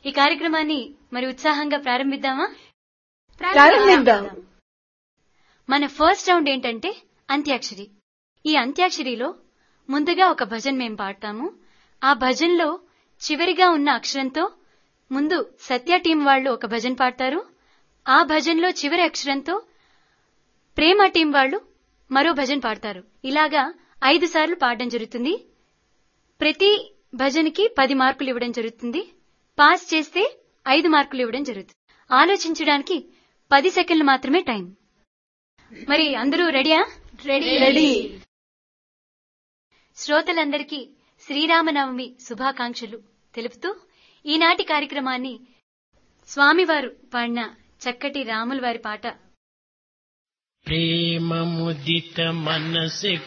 ఈ కార్యక్రమాన్ని మరి ఉత్సాహంగా ప్రారంభిద్దామా ప్రారంభిద్దాం మన ఫస్ట్ రౌండ్ ఏంటంటే అంత్యాక్షరి ఈ అంత్యాక్షరిలో ముందుగా ఒక భజన్ మేం పాడతాము ఆ భజన్లో చివరిగా ఉన్న అక్షరంతో ముందు సత్య టీం వాళ్ళు ఒక భజన్ పాడతారు ఆ భజన్లో చివరి అక్షరంతో ప్రేమ టీం వాళ్ళు మరో భజన్ పాడతారు ఇలాగా ఐదు సార్లు పాడడం జరుగుతుంది ప్రతి భజన్కి పది మార్కులు ఇవ్వడం జరుగుతుంది పాస్ చేస్తే ఐదు మార్కులు ఇవ్వడం జరుగుతుంది ఆలోచించడానికి పది సెకండ్లు మాత్రమే టైం మరి అందరూ రెడీయా రెడీ శ్రోతలందరికీ శ్రీరామనవమి శుభాకాంక్షలు తెలుపుతూ ఈనాటి కార్యక్రమాన్ని స్వామివారు పాడిన చక్కటి రాముల వారి పాట ప్రేమ ముదిత మనసె